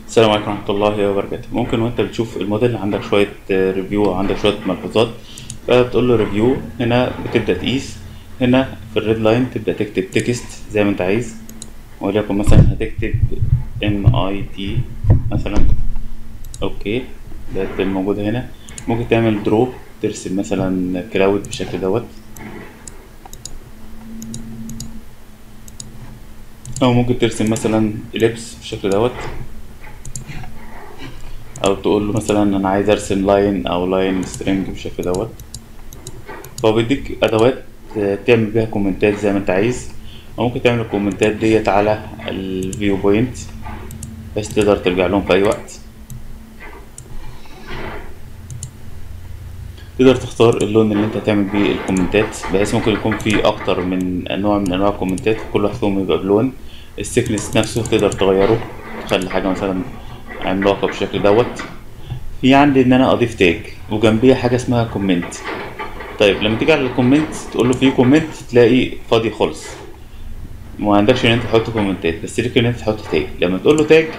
السلام عليكم ورحمة الله وبركاته ممكن وانت بتشوف الموديل عندك شوية ريفيو عندك شوية ملحوظات فبتقول له ريفيو هنا بتبدأ تقيس هنا في الريد لاين تبدأ تكتب تكست زي ما انت عايز وليكن مثلا هتكتب ام اي تي مثلا اوكي ده تبقى موجودة هنا ممكن تعمل درو ترسم مثلا كلاود بالشكل دوت او ممكن ترسم مثلا اليبس بالشكل دوت او تقول له مثلا انا عايز ارسم لاين او لاين سترينج بالشكل دوت فهو بيديك ادوات تعمل بيها كومنتات زي ما انت عايز او ممكن تعمل الكومنتات ديت على الفيو بوينت بس تقدر ترجع لهم في اي وقت تقدر تختار اللون اللي انت هتعمل بيه الكومنتات بحيث ممكن يكون في اكتر من نوع من انواع الكومنتات كل واحد فيهم يبقى بلون السيكنس نفسه تقدر تغيره تخلي حاجه مثلا عملاقه بالشكل دوت في عندي ان انا اضيف تاج وجنبيها حاجه اسمها كومنت طيب لما تيجي على الكومنت تقول له في كومنت تلاقي فاضي خالص ما عندكش ان انت تحط كومنتات بس ليك ان انت تحط تاج لما تقول له تاج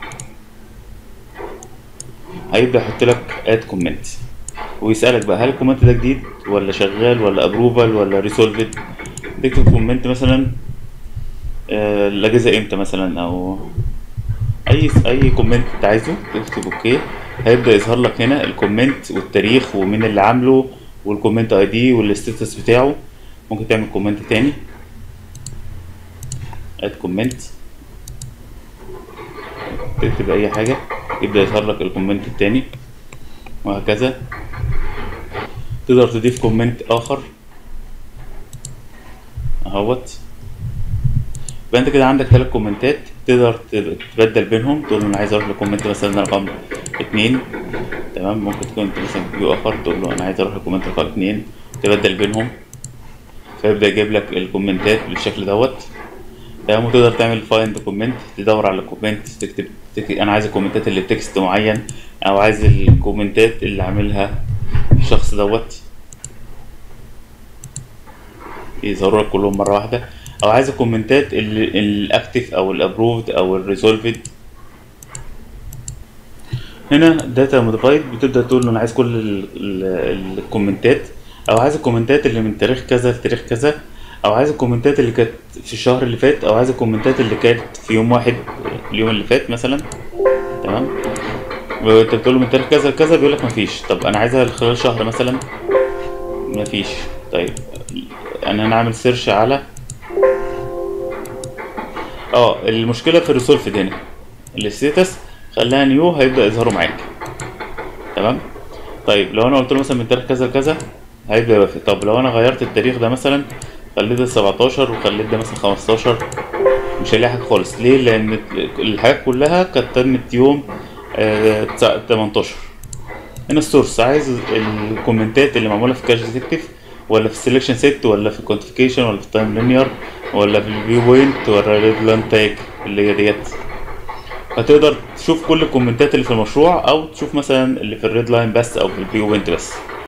هيبدا يحط لك اد كومنت ويسالك بقى هل الكومنت ده جديد ولا شغال ولا ابروفال ولا ريسولفد تكتب كومنت مثلا آه الاجازه امتى مثلا او اي اي كومنت انت عايزه تكتب اوكي هيبدا يظهر لك هنا الكومنت والتاريخ ومين اللي عامله والكومنت اي دي والستاتس بتاعه ممكن تعمل كومنت تاني اد كومنت تكتب اي حاجه يبدا يظهر لك الكومنت التاني وهكذا تقدر تضيف كومنت اخر اهوت يبقى انت كده عندك ثلاث كومنتات تقدر تبدل بينهم تقول له انا عايز اروح لكومنت مثلا رقم اتنين تمام ممكن تكون انت مثلا فيو اخر تقول له انا عايز اروح لكومنت رقم اتنين تبدل بينهم فيبدا يجيب لك الكومنتات بالشكل دوت تمام وتقدر تعمل فايند كومنت تدور على كومنت تكتب, تكتب انا عايز الكومنتات اللي بتكست معين او عايز الكومنتات اللي عاملها الشخص دوت يظهروا لك كلهم مره واحده او عايز الكومنتات الاكتف او الابروفد او الريزولفد هنا داتا موديفايد بتبدا تقول له انا عايز كل الكومنتات او عايز الكومنتات اللي من تاريخ كذا لتاريخ كذا او عايز الكومنتات اللي كانت في الشهر اللي فات او عايز الكومنتات اللي كانت في يوم واحد اليوم اللي فات مثلا تمام انت بتقول له من تاريخ كذا لكذا بيقول لك مفيش طب انا عايزها خلال شهر مثلا مفيش طيب انا هنعمل سيرش على اه المشكله في الريسولفد هنا الستاتس خليها نيو هيبدا يظهروا معاك تمام طيب لو انا قلت له مثلا من تاريخ كذا لكذا هيبدا يوافق طب لو انا غيرت التاريخ ده مثلا خليت ده 17 وخليت ده مثلا 15 مش هيلاقي حاجه خالص ليه لان الحاجات كلها كانت تمت يوم آه 18 هنا السورس عايز الكومنتات اللي معموله في كاش ديتكتيف ولا في السلكشن سيت ولا في الكونتيفيكيشن ولا في التايم لينير ولا في الفيو بوينت ولا الريد تاج اللي هي ديت فتقدر تشوف كل الكومنتات اللي في المشروع او تشوف مثلا اللي في الريد لاين بس او في الفيو بوينت بس